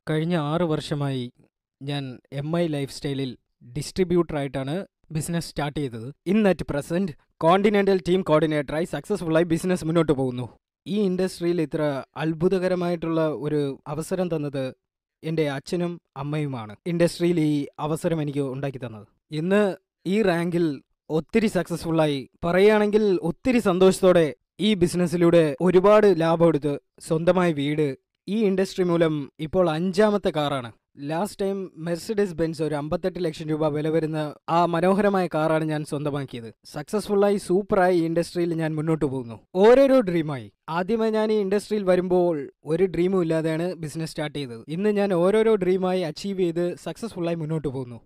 കഴിഞ്ഞ ആറ് വർഷമായി ഞാൻ എം ഐ ലൈഫ് സ്റ്റൈലിൽ ഡിസ്ട്രിബ്യൂട്ടറായിട്ടാണ് ബിസിനസ് സ്റ്റാർട്ട് ചെയ്തത് ഇന്ന് അറ്റ് പ്രസൻറ്റ് കോണ്ടിനെൻ്റൽ ടീം കോർഡിനേറ്ററായി സക്സസ്ഫുള്ളായി ബിസിനസ് മുന്നോട്ട് പോകുന്നു ഈ ഇൻഡസ്ട്രിയിൽ ഇത്ര അത്ഭുതകരമായിട്ടുള്ള ഒരു അവസരം തന്നത് എൻ്റെ അച്ഛനും അമ്മയുമാണ് ഇൻഡസ്ട്രിയിൽ ഈ അവസരം എനിക്ക് ഉണ്ടാക്കി തന്നത് ഇന്ന് ഈ റാങ്കിൽ ഒത്തിരി സക്സസ്ഫുള്ളായി പറയുകയാണെങ്കിൽ ഒത്തിരി സന്തോഷത്തോടെ ഈ ബിസിനസ്സിലൂടെ ഒരുപാട് ലാഭം എടുത്ത് സ്വന്തമായ വീട് ഈ ഇൻഡസ്ട്രി മൂലം ഇപ്പോൾ അഞ്ചാമത്തെ കാറാണ് ലാസ്റ്റ് ടൈം മെർസിഡസ് ബെൻസ് ഒരു അമ്പത്തെട്ട് ലക്ഷം രൂപ വില വരുന്ന ആ മനോഹരമായ കാറാണ് ഞാൻ സ്വന്തമാക്കിയത് സക്സസ്ഫുള്ളായി സൂപ്പറായി ഈ ഇൻഡസ്ട്രിയിൽ ഞാൻ മുന്നോട്ട് പോകുന്നു ഓരോരോ ഡ്രീമായി ആദ്യമായി ഞാൻ ഈ ഇൻഡസ്ട്രിയിൽ വരുമ്പോൾ ഒരു ഡ്രീമും ഇല്ലാതെയാണ് ബിസിനസ് സ്റ്റാർട്ട് ചെയ്തത് ഇന്ന് ഞാൻ ഓരോരോ ഡ്രീമായി അച്ചീവ് ചെയ്ത് സക്സസ്ഫുള്ളായി മുന്നോട്ട് പോകുന്നു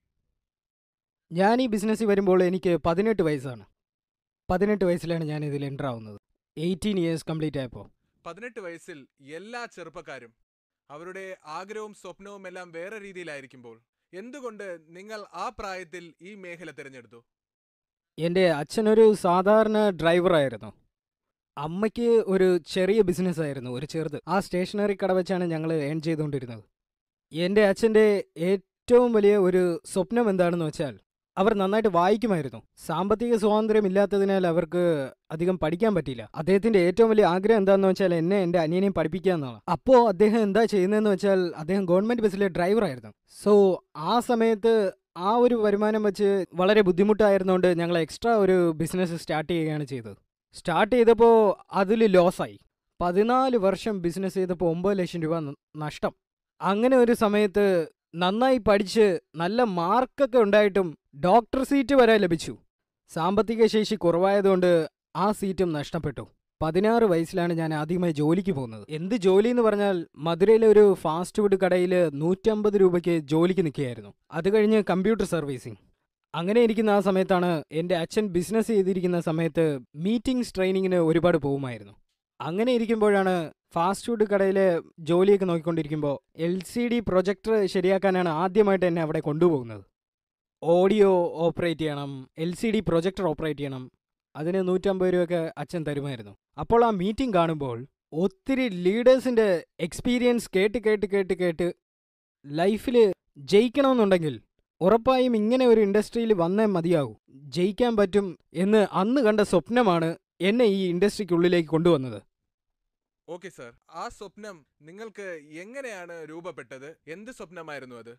ഞാൻ ഈ ബിസിനസ്സിൽ വരുമ്പോൾ എനിക്ക് പതിനെട്ട് വയസ്സാണ് പതിനെട്ട് വയസ്സിലാണ് ഞാൻ ഇതിൽ എൻ്റർ ആവുന്നത് എയ്റ്റീൻ ഇയേഴ്സ് കംപ്ലീറ്റ് ആയപ്പോൾ പതിനെട്ട് വയസ്സിൽ എല്ലാ ചെറുപ്പക്കാരും അവരുടെ ആഗ്രഹവും സ്വപ്നവും എല്ലാം വേറെ രീതിയിലായിരിക്കുമ്പോൾ എന്തുകൊണ്ട് നിങ്ങൾ ആ പ്രായത്തിൽ ഈ മേഖല തിരഞ്ഞെടുത്തു എൻ്റെ അച്ഛനൊരു സാധാരണ ഡ്രൈവറായിരുന്നു അമ്മയ്ക്ക് ഒരു ചെറിയ ബിസിനസ് ആയിരുന്നു ഒരു ചെറുത് ആ സ്റ്റേഷനറി കട വെച്ചാണ് ഞങ്ങൾ ഏൺ ചെയ്തുകൊണ്ടിരുന്നത് എൻ്റെ അച്ഛൻ്റെ ഏറ്റവും വലിയ ഒരു സ്വപ്നം എന്താണെന്ന് വെച്ചാൽ അവർ നന്നായിട്ട് വായിക്കുമായിരുന്നു സാമ്പത്തിക സ്വാതന്ത്ര്യം ഇല്ലാത്തതിനാൽ അവർക്ക് അധികം പഠിക്കാൻ പറ്റിയില്ല അദ്ദേഹത്തിന്റെ ഏറ്റവും വലിയ ആഗ്രഹം എന്താണെന്ന് വെച്ചാൽ എന്നെ എൻ്റെ അനിയനെയും പഠിപ്പിക്കുക എന്നാണ് അപ്പോൾ അദ്ദേഹം എന്താ ചെയ്യുന്നതെന്ന് വെച്ചാൽ അദ്ദേഹം ഗവൺമെന്റ് ബസ്സിലെ ഡ്രൈവറായിരുന്നു സോ ആ സമയത്ത് ആ ഒരു വരുമാനം വെച്ച് വളരെ ബുദ്ധിമുട്ടായിരുന്നുകൊണ്ട് ഞങ്ങൾ എക്സ്ട്രാ ഒരു ബിസിനസ് സ്റ്റാർട്ട് ചെയ്യുകയാണ് ചെയ്തത് സ്റ്റാർട്ട് ചെയ്തപ്പോൾ അതിൽ ലോസായി പതിനാല് വർഷം ബിസിനസ് ചെയ്തപ്പോൾ ഒമ്പത് ലക്ഷം രൂപ ന- നഷ്ടം അങ്ങനെ ഒരു സമയത്ത് നന്നായി പഠിച്ച് നല്ല മാർക്കൊക്കെ ഉണ്ടായിട്ടും ഡോക്ടർ സീറ്റ് വരെ ലഭിച്ചു സാമ്പത്തിക ശേഷി കുറവായതുകൊണ്ട് ആ സീറ്റും നഷ്ടപ്പെട്ടു പതിനാറ് വയസ്സിലാണ് ഞാൻ ആദ്യമായി ജോലിക്ക് പോകുന്നത് എന്ത് ജോലി എന്ന് പറഞ്ഞാൽ മധുരയിലെ ഒരു ഫാസ്റ്റ് ഫുഡ് കടയിൽ നൂറ്റമ്പത് രൂപയ്ക്ക് ജോലിക്ക് നിൽക്കുകയായിരുന്നു അത് കഴിഞ്ഞ് കമ്പ്യൂട്ടർ സർവീസിങ് അങ്ങനെ ഇരിക്കുന്ന ആ സമയത്താണ് എൻ്റെ അച്ഛൻ ബിസിനസ് ചെയ്തിരിക്കുന്ന സമയത്ത് മീറ്റിംഗ്സ് ട്രെയിനിങ്ങിന് ഒരുപാട് പോകുമായിരുന്നു അങ്ങനെ ഇരിക്കുമ്പോഴാണ് ഫാസ്റ്റ് ഫുഡ് കടയിലെ ജോലിയൊക്കെ നോക്കിക്കൊണ്ടിരിക്കുമ്പോൾ എൽ സി ഡി പ്രൊജക്ടർ ശരിയാക്കാനാണ് ആദ്യമായിട്ട് എന്നെ അവിടെ കൊണ്ടുപോകുന്നത് ഓഡിയോ ഓപ്പറേറ്റ് ചെയ്യണം L C D projector operate ചെയ്യണം അതിന് നൂറ്റമ്പത് രൂപയൊക്കെ അച്ഛൻ തരുമായിരുന്നു അപ്പോൾ ആ മീറ്റിംഗ് കാണുമ്പോൾ ഒത്തിരി ലീഡേഴ്സിൻ്റെ എക്സ്പീരിയൻസ് കേട്ട് കേട്ട് കേട്ട് കേട്ട് ലൈഫിൽ ജയിക്കണമെന്നുണ്ടെങ്കിൽ ഉറപ്പായും ഇങ്ങനെ ഒരു ഇൻഡസ്ട്രിയിൽ വന്നേ മതിയാകൂ ജയിക്കാൻ പറ്റും എന്ന് അന്ന് കണ്ട സ്വപ്നമാണ് എന്നെ ഈ ഇൻഡസ്ട്രിക്കുള്ളിലേക്ക് കൊണ്ടുവന്നത് ഓക്കെ സർ ആ സ്വപ്നം നിങ്ങൾക്ക് എങ്ങനെയാണ് രൂപപ്പെട്ടത് എന്ത് സ്വപ്നമായിരുന്നു അത്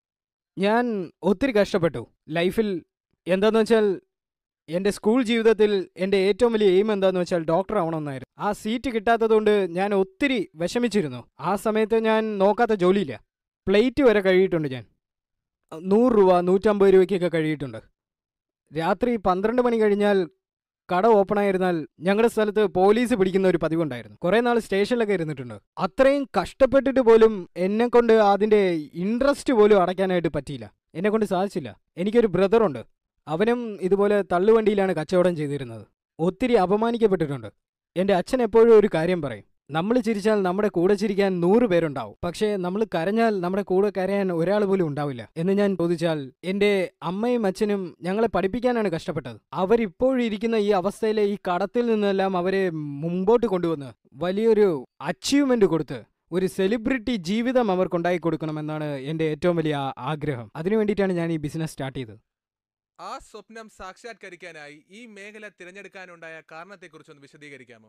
ഞാൻ ഒത്തിരി കഷ്ടപ്പെട്ടു ലൈഫിൽ എന്താന്ന് വെച്ചാൽ എൻ്റെ സ്കൂൾ ജീവിതത്തിൽ എൻ്റെ ഏറ്റവും വലിയ എയിം എന്താന്ന് വെച്ചാൽ ഡോക്ടർ ആവണമെന്നായിരുന്നു ആ സീറ്റ് കിട്ടാത്തതുകൊണ്ട് ഞാൻ ഒത്തിരി വിഷമിച്ചിരുന്നു ആ സമയത്ത് ഞാൻ നോക്കാത്ത ജോലിയില്ല പ്ലേറ്റ് വരെ കഴിയിട്ടുണ്ട് ഞാൻ നൂറ് രൂപ നൂറ്റമ്പത് രൂപയ്ക്കൊക്കെ കഴിയിട്ടുണ്ട് രാത്രി പന്ത്രണ്ട് മണി കഴിഞ്ഞാൽ കട ഓപ്പൺ ആയിരുന്നാൽ ഞങ്ങളുടെ സ്ഥലത്ത് പോലീസ് പിടിക്കുന്ന ഒരു പതിവുണ്ടായിരുന്നു കുറേ നാൾ സ്റ്റേഷനിലൊക്കെ ഇരുന്നിട്ടുണ്ട് അത്രയും കഷ്ടപ്പെട്ടിട്ട് പോലും എന്നെ കൊണ്ട് അതിൻ്റെ ഇൻട്രസ്റ്റ് പോലും അടയ്ക്കാനായിട്ട് പറ്റിയില്ല എന്നെ കൊണ്ട് സാധിച്ചില്ല എനിക്കൊരു ബ്രദറുണ്ട് അവനും ഇതുപോലെ തള്ളുവണ്ടിയിലാണ് കച്ചവടം ചെയ്തിരുന്നത് ഒത്തിരി അപമാനിക്കപ്പെട്ടിട്ടുണ്ട് എൻ്റെ അച്ഛൻ എപ്പോഴും ഒരു കാര്യം പറയും നമ്മൾ ചിരിച്ചാൽ നമ്മുടെ കൂടെ ചിരിക്കാൻ നൂറ് പേരുണ്ടാവും പക്ഷേ നമ്മൾ കരഞ്ഞാൽ നമ്മുടെ കൂടെ കരയാൻ ഒരാൾ പോലും ഉണ്ടാവില്ല എന്ന് ഞാൻ ചോദിച്ചാൽ എൻ്റെ അമ്മയും അച്ഛനും ഞങ്ങളെ പഠിപ്പിക്കാനാണ് കഷ്ടപ്പെട്ടത് അവരിപ്പോഴും ഇരിക്കുന്ന ഈ അവസ്ഥയിലെ ഈ കടത്തിൽ നിന്നെല്ലാം അവരെ മുമ്പോട്ട് കൊണ്ടുവന്ന് വലിയൊരു അച്ചീവ്മെന്റ് കൊടുത്ത് ഒരു സെലിബ്രിറ്റി ജീവിതം അവർക്കുണ്ടാക്കി കൊടുക്കണമെന്നാണ് എൻ്റെ ഏറ്റവും വലിയ ആ- ആഗ്രഹം അതിനു വേണ്ടിയിട്ടാണ് ഞാൻ ഈ ബിസിനസ് സ്റ്റാർട്ട് ചെയ്തത് ആ സ്വപ്നം സാക്ഷാത്കരിക്കാനായി ഈ മേഖല തിരഞ്ഞെടുക്കാനുണ്ടായ കാരണത്തെക്കുറിച്ചൊന്ന് വിശദീകരിക്കാമോ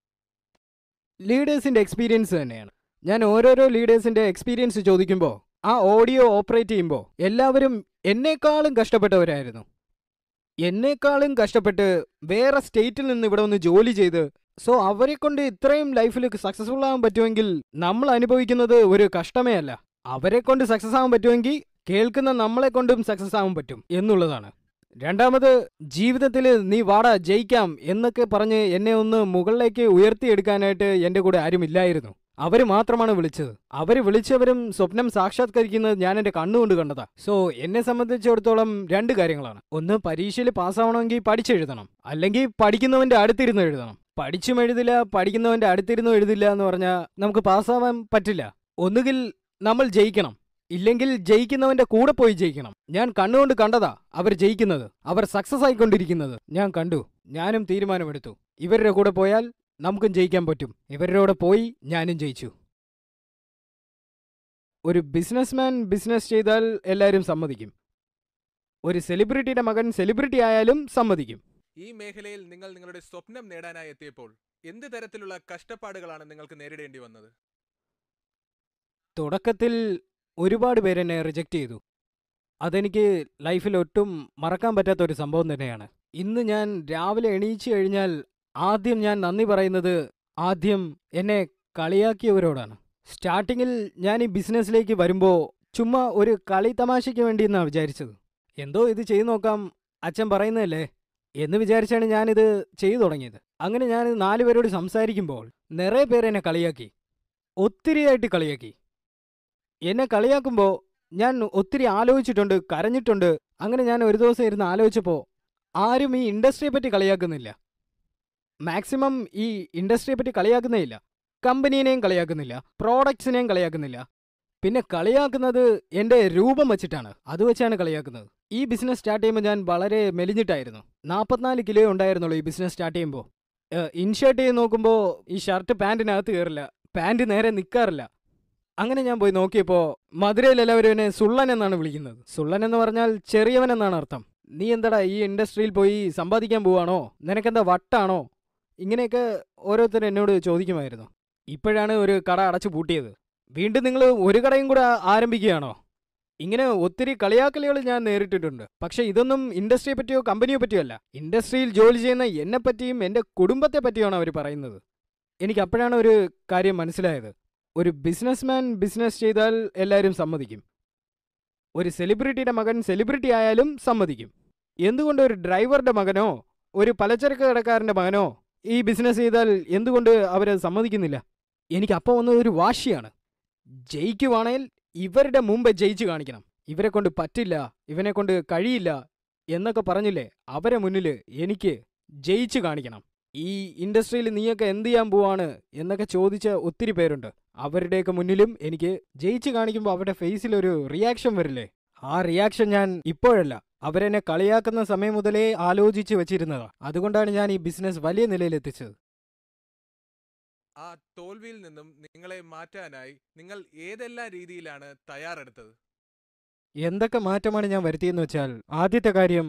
ലീഡേഴ്സിന്റെ എക്സ്പീരിയൻസ് തന്നെയാണ് ഞാൻ ഓരോരോ ലീഡേഴ്സിന്റെ എക്സ്പീരിയൻസ് ചോദിക്കുമ്പോൾ ആ ഓഡിയോ ഓപ്പറേറ്റ് ചെയ്യുമ്പോൾ എല്ലാവരും എന്നെക്കാളും കഷ്ടപ്പെട്ടവരായിരുന്നു എന്നെക്കാളും കഷ്ടപ്പെട്ട് വേറെ സ്റ്റേറ്റിൽ നിന്ന് ഇവിടെ ഒന്ന് ജോലി ചെയ്ത് സോ അവരെ കൊണ്ട് ഇത്രയും ലൈഫിൽ സക്സസ്ഫുൾ ആകാൻ പറ്റുമെങ്കിൽ നമ്മൾ അനുഭവിക്കുന്നത് ഒരു കഷ്ടമേ അല്ല അവരെ കൊണ്ട് സക്സസ് ആകാൻ പറ്റുമെങ്കിൽ കേൾക്കുന്ന നമ്മളെ കൊണ്ടും സക്സസ് ആകാൻ പറ്റും എന്നുള്ളതാണ് രണ്ടാമത് ജീവിതത്തിൽ നീ വാടാ ജയിക്കാം എന്നൊക്കെ പറഞ്ഞ് എന്നെ ഒന്ന് മുകളിലേക്ക് ഉയർത്തിയെടുക്കാനായിട്ട് എൻ്റെ കൂടെ ആരുമില്ലായിരുന്നു അവര് മാത്രമാണ് വിളിച്ചത് അവര് വിളിച്ചവരും സ്വപ്നം സാക്ഷാത്കരിക്കുന്നത് ഞാൻ എൻ്റെ കണ്ണുകൊണ്ട് കണ്ടതാ സോ എന്നെ സംബന്ധിച്ചിടത്തോളം രണ്ട് കാര്യങ്ങളാണ് ഒന്ന് പരീക്ഷയിൽ പാസ്സാവണമെങ്കിൽ പഠിച്ചെഴുതണം അല്ലെങ്കിൽ പഠിക്കുന്നവന്റെ അടുത്തിരുന്ന് എഴുതണം പഠിച്ചും എഴുതില്ല പഠിക്കുന്നവന്റെ അടുത്തിരുന്നും എഴുതില്ല എന്ന് പറഞ്ഞാൽ നമുക്ക് പാസ്സാവാൻ പറ്റില്ല ഒന്നുകിൽ നമ്മൾ ജയിക്കണം ഇല്ലെങ്കിൽ ജയിക്കുന്നവന്റെ കൂടെ പോയി ജയിക്കണം ഞാൻ കണ്ണുകൊണ്ട് കണ്ടതാ അവർ ജയിക്കുന്നത് അവർ സക്സസ് ആയിക്കൊണ്ടിരിക്കുന്നത് ഞാൻ കണ്ടു ഞാനും തീരുമാനമെടുത്തു ഇവരുടെ കൂടെ പോയാൽ നമുക്കും ജയിക്കാൻ പറ്റും ഇവരുടെ കൂടെ പോയി ഞാനും ജയിച്ചു ഒരു ബിസിനസ്മാൻ ബിസിനസ് ചെയ്താൽ എല്ലാവരും സമ്മതിക്കും ഒരു സെലിബ്രിറ്റിയുടെ മകൻ സെലിബ്രിറ്റി ആയാലും സമ്മതിക്കും ഈ മേഖലയിൽ നിങ്ങൾ നിങ്ങളുടെ സ്വപ്നം നേടാനായി എത്തിയപ്പോൾ എന്ത് തരത്തിലുള്ള കഷ്ടപ്പാടുകളാണ് നിങ്ങൾക്ക് നേരിടേണ്ടി വന്നത് തുടക്കത്തിൽ ഒരുപാട് പേരെന്നെ റിജക്റ്റ് ചെയ്തു അതെനിക്ക് ലൈഫിൽ ഒട്ടും മറക്കാൻ പറ്റാത്ത ഒരു സംഭവം തന്നെയാണ് ഇന്ന് ഞാൻ രാവിലെ എണീച്ചു കഴിഞ്ഞാൽ ആദ്യം ഞാൻ നന്ദി പറയുന്നത് ആദ്യം എന്നെ കളിയാക്കിയവരോടാണ് സ്റ്റാർട്ടിങ്ങിൽ ഞാൻ ഈ ബിസിനസ്സിലേക്ക് വരുമ്പോൾ ചുമ്മാ ഒരു കളി തമാശയ്ക്ക് വേണ്ടി എന്നാണ് വിചാരിച്ചത് എന്തോ ഇത് ചെയ്തു നോക്കാം അച്ഛൻ പറയുന്നതല്ലേ എന്ന് വിചാരിച്ചാണ് ഞാനിത് ചെയ്തു തുടങ്ങിയത് അങ്ങനെ ഞാൻ നാല് പേരോട് സംസാരിക്കുമ്പോൾ നിറയെ പേര് എന്നെ കളിയാക്കി ഒത്തിരിയായിട്ട് കളിയാക്കി എന്നെ കളിയാക്കുമ്പോൾ ഞാൻ ഒത്തിരി ആലോചിച്ചിട്ടുണ്ട് കരഞ്ഞിട്ടുണ്ട് അങ്ങനെ ഞാൻ ഒരു ദിവസം ഇരുന്ന് ആലോചിച്ചപ്പോൾ ആരും ഈ ഇൻഡസ്ട്രിയെ പറ്റി കളിയാക്കുന്നില്ല മാക്സിമം ഈ ഇൻഡസ്ട്രിയെ പറ്റി കളിയാക്കുന്നേ ഇല്ല കമ്പനീനെയും കളിയാക്കുന്നില്ല പ്രോഡക്ട്സിനെയും കളിയാക്കുന്നില്ല പിന്നെ കളിയാക്കുന്നത് എൻ്റെ രൂപം വെച്ചിട്ടാണ് അത് വെച്ചാണ് കളിയാക്കുന്നത് ഈ ബിസിനസ് സ്റ്റാർട്ട് ചെയ്യുമ്പോൾ ഞാൻ വളരെ മെലിഞ്ഞിട്ടായിരുന്നു നാൽപ്പത്തിനാല് കിലോ ഉണ്ടായിരുന്നുള്ളൂ ഈ ബിസിനസ് സ്റ്റാർട്ട് ചെയ്യുമ്പോൾ ഇൻഷർട്ട് ചെയ്ത് നോക്കുമ്പോൾ ഈ ഷർട്ട് പാൻറ്റിനകത്ത് കയറില്ല പാൻറ് നേരെ നിൽക്കാറില്ല അങ്ങനെ ഞാൻ പോയി നോക്കിയപ്പോൾ മധുരയിൽ എല്ലാവരും എന്നെ സുള്ളൻ എന്നാണ് വിളിക്കുന്നത് സുള്ളൻ എന്ന് പറഞ്ഞാൽ ചെറിയവൻ എന്നാണ് അർത്ഥം നീ എന്താടാ ഈ ഇൻഡസ്ട്രിയിൽ പോയി സമ്പാദിക്കാൻ പോവാണോ നിനക്കെന്താ വട്ടാണോ ഇങ്ങനെയൊക്കെ ഓരോരുത്തർ എന്നോട് ചോദിക്കുമായിരുന്നു ഇപ്പോഴാണ് ഒരു കട അടച്ചു പൂട്ടിയത് വീണ്ടും നിങ്ങൾ ഒരു കടയും കൂടെ ആരംഭിക്കുകയാണോ ഇങ്ങനെ ഒത്തിരി കളിയാക്കലുകൾ ഞാൻ നേരിട്ടിട്ടുണ്ട് പക്ഷെ ഇതൊന്നും ഇൻഡസ്ട്രിയെ പറ്റിയോ കമ്പനിയെ പറ്റിയോ അല്ല ഇൻഡസ്ട്രിയിൽ ജോലി ചെയ്യുന്ന എന്നെ പറ്റിയും എൻ്റെ കുടുംബത്തെ പറ്റിയാണ് അവർ പറയുന്നത് എനിക്ക് അപ്പോഴാണ് ഒരു കാര്യം മനസ്സിലായത് ഒരു ബിസിനസ്മാൻ ബിസിനസ് ചെയ്താൽ എല്ലാവരും സമ്മതിക്കും ഒരു സെലിബ്രിറ്റിയുടെ മകൻ സെലിബ്രിറ്റി ആയാലും സമ്മതിക്കും എന്തുകൊണ്ട് ഒരു ഡ്രൈവറുടെ മകനോ ഒരു പലചരക്ക് കടക്കാരൻ്റെ മകനോ ഈ ബിസിനസ് ചെയ്താൽ എന്തുകൊണ്ട് അവരത് സമ്മതിക്കുന്നില്ല എനിക്ക് അപ്പോൾ വന്നത് ഒരു വാശിയാണ് ജയിക്കുവാണെങ്കിൽ ഇവരുടെ മുമ്പ് ജയിച്ചു കാണിക്കണം ഇവരെ കൊണ്ട് പറ്റില്ല ഇവനെ കൊണ്ട് കഴിയില്ല എന്നൊക്കെ പറഞ്ഞില്ലേ അവരെ മുന്നിൽ എനിക്ക് ജയിച്ചു കാണിക്കണം ഈ ഇൻഡസ്ട്രിയിൽ നീയൊക്കെ എന്ത് ചെയ്യാൻ പോവാണ് എന്നൊക്കെ ചോദിച്ച ഒത്തിരി പേരുണ്ട് അവരുടെയൊക്കെ മുന്നിലും എനിക്ക് ജയിച്ചു കാണിക്കുമ്പോൾ അവരുടെ ഫേസിൽ ഒരു റിയാക്ഷൻ വരില്ലേ ആ റിയാക്ഷൻ ഞാൻ ഇപ്പോഴല്ല അവരെന്നെ കളിയാക്കുന്ന സമയം മുതലേ ആലോചിച്ച് വെച്ചിരുന്നതാ അതുകൊണ്ടാണ് ഞാൻ ഈ ബിസിനസ് വലിയ നിലയിലെത്തിച്ചത് ആ തോൽവിയിൽ നിന്നും നിങ്ങളെ മാറ്റാനായി നിങ്ങൾ ഏതെല്ലാം രീതിയിലാണ് തയ്യാറെടുത്തത് എന്തൊക്കെ മാറ്റമാണ് ഞാൻ വരുത്തിയെന്ന് വെച്ചാൽ ആദ്യത്തെ കാര്യം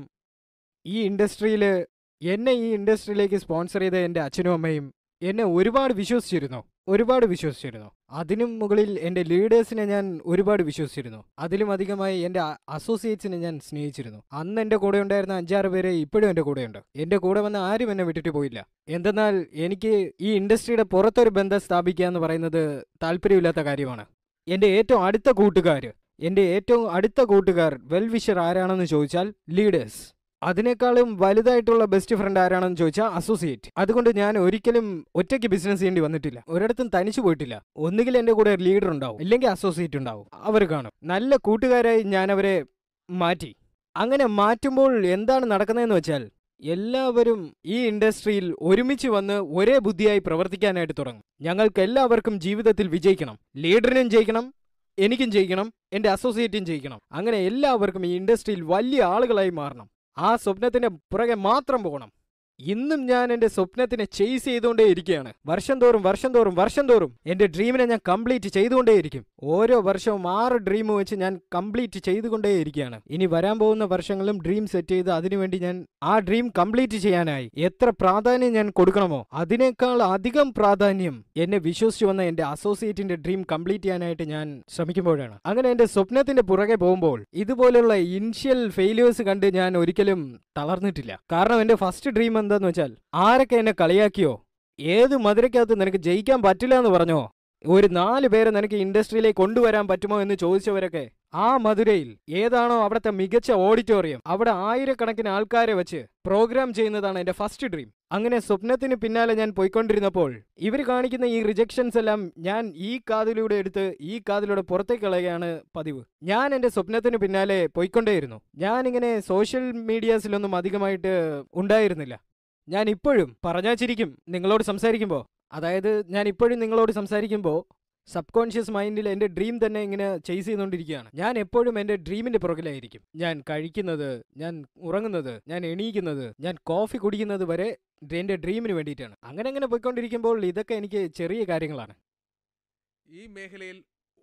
ഈ ഇൻഡസ്ട്രിയിൽ എന്നെ ഈ ഇൻഡസ്ട്രിയിലേക്ക് സ്പോൺസർ ചെയ്ത എൻ്റെ അച്ഛനും അമ്മയും എന്നെ ഒരുപാട് വിശ്വസിച്ചിരുന്നു ഒരുപാട് വിശ്വസിച്ചിരുന്നു അതിനും മുകളിൽ എൻ്റെ ലീഡേഴ്സിനെ ഞാൻ ഒരുപാട് വിശ്വസിച്ചിരുന്നു അതിലും അധികമായി എൻ്റെ അസോസിയേറ്റ്സിനെ ഞാൻ സ്നേഹിച്ചിരുന്നു അന്ന് എൻ്റെ കൂടെ ഉണ്ടായിരുന്ന അഞ്ചാറ് പേര് ഇപ്പോഴും എൻ്റെ കൂടെയുണ്ട് എൻ്റെ കൂടെ വന്ന ആരും എന്നെ വിട്ടിട്ട് പോയില്ല എന്തെന്നാൽ എനിക്ക് ഈ ഇൻഡസ്ട്രിയുടെ പുറത്തൊരു ബന്ധം സ്ഥാപിക്കുക എന്ന് പറയുന്നത് താല്പര്യമില്ലാത്ത കാര്യമാണ് എൻ്റെ ഏറ്റവും അടുത്ത കൂട്ടുകാർ എൻ്റെ ഏറ്റവും അടുത്ത കൂട്ടുകാർ വെൽ വിഷർ ആരാണെന്ന് ചോദിച്ചാൽ ലീഡേഴ്സ് അതിനേക്കാളും വലുതായിട്ടുള്ള ബെസ്റ്റ് ഫ്രണ്ട് ആരാണെന്ന് ചോദിച്ചാൽ അസോസിയേറ്റ് അതുകൊണ്ട് ഞാൻ ഒരിക്കലും ഒറ്റയ്ക്ക് ബിസിനസ് ചെയ്യേണ്ടി വന്നിട്ടില്ല ഒരിടത്തും തനിച്ചു പോയിട്ടില്ല ഒന്നുകിൽ എൻ്റെ കൂടെ ലീഡർ ഉണ്ടാവും ഇല്ലെങ്കിൽ അസോസിയേറ്റ് ഉണ്ടാവും അവർ കാണും നല്ല കൂട്ടുകാരായി ഞാൻ അവരെ മാറ്റി അങ്ങനെ മാറ്റുമ്പോൾ എന്താണ് നടക്കുന്നതെന്ന് വെച്ചാൽ എല്ലാവരും ഈ ഇൻഡസ്ട്രിയിൽ ഒരുമിച്ച് വന്ന് ഒരേ ബുദ്ധിയായി പ്രവർത്തിക്കാനായിട്ട് തുടങ്ങും ഞങ്ങൾക്ക് എല്ലാവർക്കും ജീവിതത്തിൽ വിജയിക്കണം ലീഡറിനും ജയിക്കണം എനിക്കും ജയിക്കണം എൻ്റെ അസോസിയേറ്റും ജയിക്കണം അങ്ങനെ എല്ലാവർക്കും ഈ ഇൻഡസ്ട്രിയിൽ വലിയ ആളുകളായി മാറണം ആ സ്വപ്നത്തിന്റെ പുറകെ മാത്രം പോകണം ഇന്നും ഞാൻ എൻ്റെ സ്വപ്നത്തിനെ ചേസ് ചെയ്തുകൊണ്ടേ ഇരിക്കുകയാണ് വർഷം തോറും വർഷം തോറും വർഷം തോറും എൻ്റെ ഡ്രീമിനെ ഞാൻ കംപ്ലീറ്റ് ചെയ്തുകൊണ്ടേയിരിക്കും ഓരോ വർഷവും ആറ് ഡ്രീം വെച്ച് ഞാൻ കംപ്ലീറ്റ് ചെയ്തുകൊണ്ടേ ഇരിക്കുകയാണ് ഇനി വരാൻ പോകുന്ന വർഷങ്ങളിലും ഡ്രീം സെറ്റ് ചെയ്ത് അതിനുവേണ്ടി ഞാൻ ആ ഡ്രീം കംപ്ലീറ്റ് ചെയ്യാനായി എത്ര പ്രാധാന്യം ഞാൻ കൊടുക്കണമോ അതിനേക്കാൾ അധികം പ്രാധാന്യം എന്നെ വിശ്വസിച്ചു വന്ന എൻ്റെ അസോസിയേറ്റിന്റെ ഡ്രീം കംപ്ലീറ്റ് ചെയ്യാനായിട്ട് ഞാൻ ശ്രമിക്കുമ്പോഴാണ് അങ്ങനെ എൻ്റെ സ്വപ്നത്തിന്റെ പുറകെ പോകുമ്പോൾ ഇതുപോലുള്ള ഇനിഷ്യൽ ഫെയിലിയേഴ്സ് കണ്ട് ഞാൻ ഒരിക്കലും തളർന്നിട്ടില്ല കാരണം എൻ്റെ ഫസ്റ്റ് ഡ്രീം എന്താന്ന് വെച്ചാൽ ആരൊക്കെ എന്നെ കളിയാക്കിയോ ഏത് മധുരക്കകത്ത് നിനക്ക് ജയിക്കാൻ പറ്റില്ല എന്ന് പറഞ്ഞോ ഒരു നാല് പേരെ നിനക്ക് ഇൻഡസ്ട്രിയിലേക്ക് കൊണ്ടുവരാൻ പറ്റുമോ എന്ന് ചോദിച്ചവരൊക്കെ ആ മധുരയിൽ ഏതാണോ അവിടുത്തെ മികച്ച ഓഡിറ്റോറിയം അവിടെ ആയിരക്കണക്കിന് ആൾക്കാരെ വെച്ച് പ്രോഗ്രാം ചെയ്യുന്നതാണ് എൻ്റെ ഫസ്റ്റ് ഡ്രീം അങ്ങനെ സ്വപ്നത്തിന് പിന്നാലെ ഞാൻ പോയിക്കൊണ്ടിരുന്നപ്പോൾ ഇവർ കാണിക്കുന്ന ഈ റിജക്ഷൻസ് എല്ലാം ഞാൻ ഈ കാതിലൂടെ എടുത്ത് ഈ കാതിലൂടെ പുറത്തേക്ക് കളയുകയാണ് പതിവ് ഞാൻ എൻ്റെ സ്വപ്നത്തിന് പിന്നാലെ പോയിക്കൊണ്ടേയിരുന്നു ഞാനിങ്ങനെ സോഷ്യൽ മീഡിയാസിലൊന്നും അധികമായിട്ട് ഉണ്ടായിരുന്നില്ല ഞാൻ ഇപ്പോഴും പറഞ്ഞാ ചിരിക്കും നിങ്ങളോട് സംസാരിക്കുമ്പോൾ അതായത് ഞാൻ ഇപ്പോഴും നിങ്ങളോട് സംസാരിക്കുമ്പോൾ സബ് കോൺഷ്യസ് മൈൻഡിൽ എൻ്റെ ഡ്രീം തന്നെ ഇങ്ങനെ ചെയ്സ് ചെയ്തുകൊണ്ടിരിക്കുകയാണ് ഞാൻ എപ്പോഴും എൻ്റെ ഡ്രീമിൻ്റെ പുറകിലായിരിക്കും ഞാൻ കഴിക്കുന്നത് ഞാൻ ഉറങ്ങുന്നത് ഞാൻ എണീക്കുന്നത് ഞാൻ കോഫി കുടിക്കുന്നത് വരെ എൻ്റെ ഡ്രീമിന് വേണ്ടിയിട്ടാണ് അങ്ങനെ അങ്ങനെ പോയിക്കൊണ്ടിരിക്കുമ്പോൾ ഇതൊക്കെ എനിക്ക് ചെറിയ കാര്യങ്ങളാണ് ഈ മേഖലയിൽ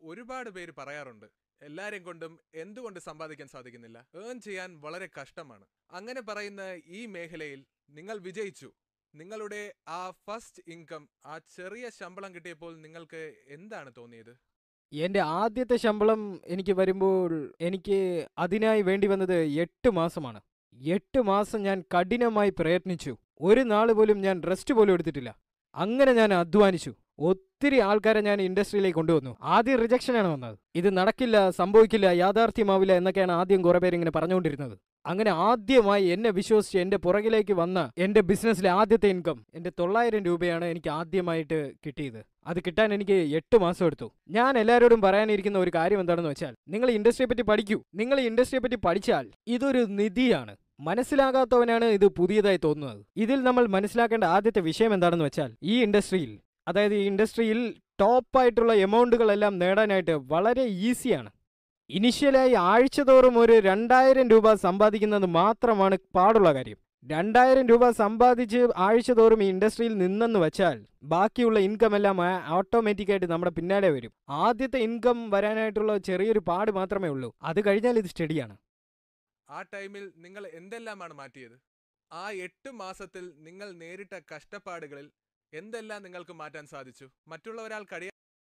ഒരുപാട് പേര് പറയാറുണ്ട് എല്ലാരെ കൊണ്ടും എന്തുകൊണ്ട് സമ്പാദിക്കാൻ സാധിക്കുന്നില്ല ഏൺ ചെയ്യാൻ വളരെ കഷ്ടമാണ് അങ്ങനെ പറയുന്ന ഈ മേഖലയിൽ നിങ്ങൾ വിജയിച്ചു നിങ്ങളുടെ ആ ഫസ്റ്റ് ഇൻകം ആ ചെറിയ ശമ്പളം കിട്ടിയപ്പോൾ നിങ്ങൾക്ക് എന്താണ് തോന്നിയത് എൻ്റെ ആദ്യത്തെ ശമ്പളം എനിക്ക് വരുമ്പോൾ എനിക്ക് അതിനായി വേണ്ടി വന്നത് എട്ട് മാസമാണ് എട്ട് മാസം ഞാൻ കഠിനമായി പ്രയത്നിച്ചു ഒരു നാൾ പോലും ഞാൻ റെസ്റ്റ് പോലും എടുത്തിട്ടില്ല അങ്ങനെ ഞാൻ അധ്വാനിച്ചു ഒത്തിരി ആൾക്കാരെ ഞാൻ ഇൻഡസ്ട്രിയിലേക്ക് കൊണ്ടുവന്നു ആദ്യം റിജക്ഷനാണ് വന്നത് ഇത് നടക്കില്ല സംഭവിക്കില്ല യാഥാർത്ഥ്യമാവില്ല എന്നൊക്കെയാണ് ആദ്യം കുറെ പേര് ഇങ്ങനെ പറഞ്ഞുകൊണ്ടിരുന്നത് അങ്ങനെ ആദ്യമായി എന്നെ വിശ്വസിച്ച് എൻ്റെ പുറകിലേക്ക് വന്ന എൻ്റെ ബിസിനസ്സിലെ ആദ്യത്തെ ഇൻകം എൻ്റെ തൊള്ളായിരം രൂപയാണ് എനിക്ക് ആദ്യമായിട്ട് കിട്ടിയത് അത് കിട്ടാൻ എനിക്ക് എട്ട് മാസം എടുത്തു ഞാൻ എല്ലാവരോടും പറയാനിരിക്കുന്ന ഒരു കാര്യം എന്താണെന്ന് വെച്ചാൽ നിങ്ങൾ ഇൻഡസ്ട്രിയെ പറ്റി പഠിക്കൂ നിങ്ങൾ ഇൻഡസ്ട്രിയെ പറ്റി പഠിച്ചാൽ ഇതൊരു നിധിയാണ് മനസ്സിലാകാത്തവനാണ് ഇത് പുതിയതായി തോന്നുന്നത് ഇതിൽ നമ്മൾ മനസ്സിലാക്കേണ്ട ആദ്യത്തെ വിഷയം എന്താണെന്ന് വെച്ചാൽ ഈ ഇൻഡസ്ട്രിയിൽ അതായത് ഈ ഇൻഡസ്ട്രിയിൽ ടോപ്പായിട്ടുള്ള എമൗണ്ടുകളെല്ലാം നേടാനായിട്ട് വളരെ ഈസിയാണ് ഇനിഷ്യലായി ആഴ്ചതോറും ഒരു രണ്ടായിരം രൂപ സമ്പാദിക്കുന്നത് മാത്രമാണ് പാടുള്ള കാര്യം രണ്ടായിരം രൂപ സമ്പാദിച്ച് ആഴ്ചതോറും ഈ ഇൻഡസ്ട്രിയിൽ നിന്നെന്ന് വെച്ചാൽ ബാക്കിയുള്ള ഇൻകം എല്ലാം ഓട്ടോമാറ്റിക്കായിട്ട് നമ്മുടെ പിന്നാലെ വരും ആദ്യത്തെ ഇൻകം വരാനായിട്ടുള്ള ചെറിയൊരു പാട് മാത്രമേ ഉള്ളൂ അത് കഴിഞ്ഞാൽ ഇത് സ്റ്റഡിയാണ് ആ ടൈമിൽ നിങ്ങൾ എന്തെല്ലാമാണ് മാറ്റിയത് ആ എട്ട് മാസത്തിൽ നിങ്ങൾ നേരിട്ട കഷ്ടപ്പാടുകളിൽ എന്തെല്ലാം നിങ്ങൾക്ക് മാറ്റാൻ സാധിച്ചു മറ്റുള്ളവരാൽ കഴിയാ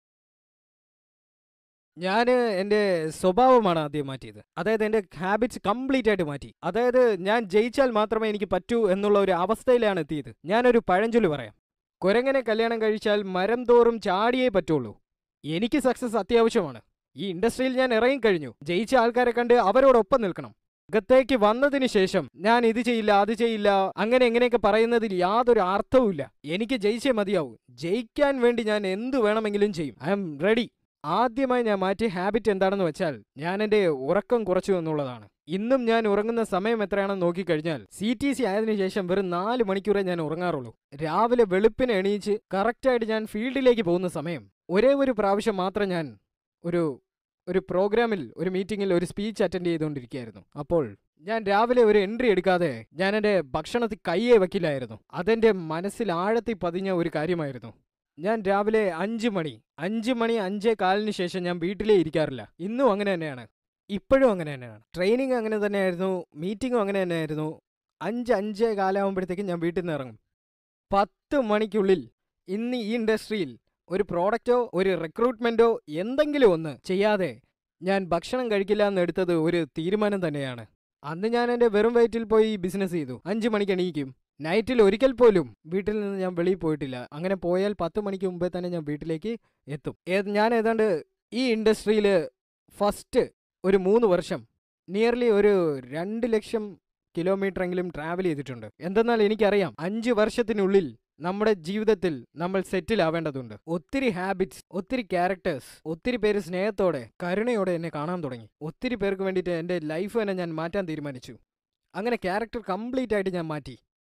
ഞാൻ എൻ്റെ സ്വഭാവമാണ് ആദ്യം മാറ്റിയത് അതായത് എൻ്റെ ഹാബിറ്റ്സ് കംപ്ലീറ്റ് ആയിട്ട് മാറ്റി അതായത് ഞാൻ ജയിച്ചാൽ മാത്രമേ എനിക്ക് പറ്റൂ എന്നുള്ള ഒരു അവസ്ഥയിലാണ് എത്തിയത് ഞാനൊരു പഴഞ്ചൊല്ലി പറയാം കുരങ്ങനെ കല്യാണം കഴിച്ചാൽ മരം തോറും ചാടിയേ പറ്റുള്ളൂ എനിക്ക് സക്സസ് അത്യാവശ്യമാണ് ഈ ഇൻഡസ്ട്രിയിൽ ഞാൻ ഇറങ്ങിക്കഴിഞ്ഞു ജയിച്ച ആൾക്കാരെ കണ്ട് അവരോടൊപ്പം നിൽക്കണം അകത്തേക്ക് വന്നതിന് ശേഷം ഞാൻ ഇത് ചെയ്യില്ല അത് ചെയ്യില്ല അങ്ങനെ എങ്ങനെയൊക്കെ പറയുന്നതിൽ യാതൊരു അർത്ഥവുമില്ല എനിക്ക് ജയിച്ചേ മതിയാവൂ ജയിക്കാൻ വേണ്ടി ഞാൻ എന്ത് വേണമെങ്കിലും ചെയ്യും ഐ എം റെഡി ആദ്യമായി ഞാൻ മാറ്റിയ ഹാബിറ്റ് എന്താണെന്ന് വെച്ചാൽ ഞാൻ എൻ്റെ ഉറക്കം കുറച്ചു എന്നുള്ളതാണ് ഇന്നും ഞാൻ ഉറങ്ങുന്ന സമയം എത്രയാണെന്ന് നോക്കിക്കഴിഞ്ഞാൽ സി ടി സി ആയതിനു ശേഷം വെറും നാല് മണിക്കൂറേ ഞാൻ ഉറങ്ങാറുള്ളൂ രാവിലെ വെളുപ്പിന് എണീച്ച് കറക്റ്റായിട്ട് ഞാൻ ഫീൽഡിലേക്ക് പോകുന്ന സമയം ഒരേ ഒരു പ്രാവശ്യം മാത്രം ഞാൻ ഒരു ഒരു പ്രോഗ്രാമിൽ ഒരു മീറ്റിങ്ങിൽ ഒരു സ്പീച്ച് അറ്റൻഡ് ചെയ്തുകൊണ്ടിരിക്കുകയായിരുന്നു അപ്പോൾ ഞാൻ രാവിലെ ഒരു എൻട്രി എടുക്കാതെ ഞാൻ എൻ്റെ ഭക്ഷണത്തിൽ കയ്യേ വയ്ക്കില്ലായിരുന്നു അതെൻ്റെ മനസ്സിൽ ആഴത്തിൽ പതിഞ്ഞ ഒരു കാര്യമായിരുന്നു ഞാൻ രാവിലെ അഞ്ച് മണി അഞ്ച് മണി അഞ്ചേ കാലിന് ശേഷം ഞാൻ വീട്ടിലേ ഇരിക്കാറില്ല ഇന്നും അങ്ങനെ തന്നെയാണ് ഇപ്പോഴും അങ്ങനെ തന്നെയാണ് ട്രെയിനിങ് അങ്ങനെ തന്നെയായിരുന്നു മീറ്റിങ്ങും അങ്ങനെ തന്നെയായിരുന്നു അഞ്ച് അഞ്ചേ കാലാകുമ്പോഴത്തേക്കും ഞാൻ വീട്ടിൽ നിന്ന് ഇറങ്ങും പത്ത് മണിക്കുള്ളിൽ ഇന്ന് ഈ ഇൻഡസ്ട്രിയിൽ ഒരു പ്രോഡക്റ്റോ ഒരു റിക്രൂട്ട്മെൻറ്റോ എന്തെങ്കിലും ഒന്ന് ചെയ്യാതെ ഞാൻ ഭക്ഷണം കഴിക്കില്ല എന്ന് എടുത്തത് ഒരു തീരുമാനം തന്നെയാണ് അന്ന് ഞാൻ എൻ്റെ വെറും വയറ്റിൽ പോയി ബിസിനസ് ചെയ്തു അഞ്ച് മണിക്ക് എണീക്കും നൈറ്റിൽ ഒരിക്കൽ പോലും വീട്ടിൽ നിന്ന് ഞാൻ വെളിയിൽ പോയിട്ടില്ല അങ്ങനെ പോയാൽ പത്ത് മണിക്ക് മുമ്പേ തന്നെ ഞാൻ വീട്ടിലേക്ക് എത്തും ഏത് ഞാൻ ഏതാണ്ട് ഈ ഇൻഡസ്ട്രിയിൽ ഫസ്റ്റ് ഒരു മൂന്ന് വർഷം നിയർലി ഒരു രണ്ട് ലക്ഷം കിലോമീറ്റർ എങ്കിലും ട്രാവൽ ചെയ്തിട്ടുണ്ട് എന്തെന്നാൽ എനിക്കറിയാം അഞ്ച് വർഷത്തിനുള്ളിൽ നമ്മുടെ ജീവിതത്തിൽ നമ്മൾ സെറ്റിൽ ആവേണ്ടതുണ്ട് ഒത്തിരി ഹാബിറ്റ്സ് ഒത്തിരി ക്യാരക്ടേഴ്സ് ഒത്തിരി പേര് സ്നേഹത്തോടെ കരുണയോടെ എന്നെ കാണാൻ തുടങ്ങി ഒത്തിരി പേർക്ക് വേണ്ടിയിട്ട് എൻ്റെ ലൈഫ് തന്നെ ഞാൻ മാറ്റാൻ തീരുമാനിച്ചു അങ്ങനെ ക്യാരക്ടർ കംപ്ലീറ്റ് ആയിട്ട് ഞാൻ മാറ്റി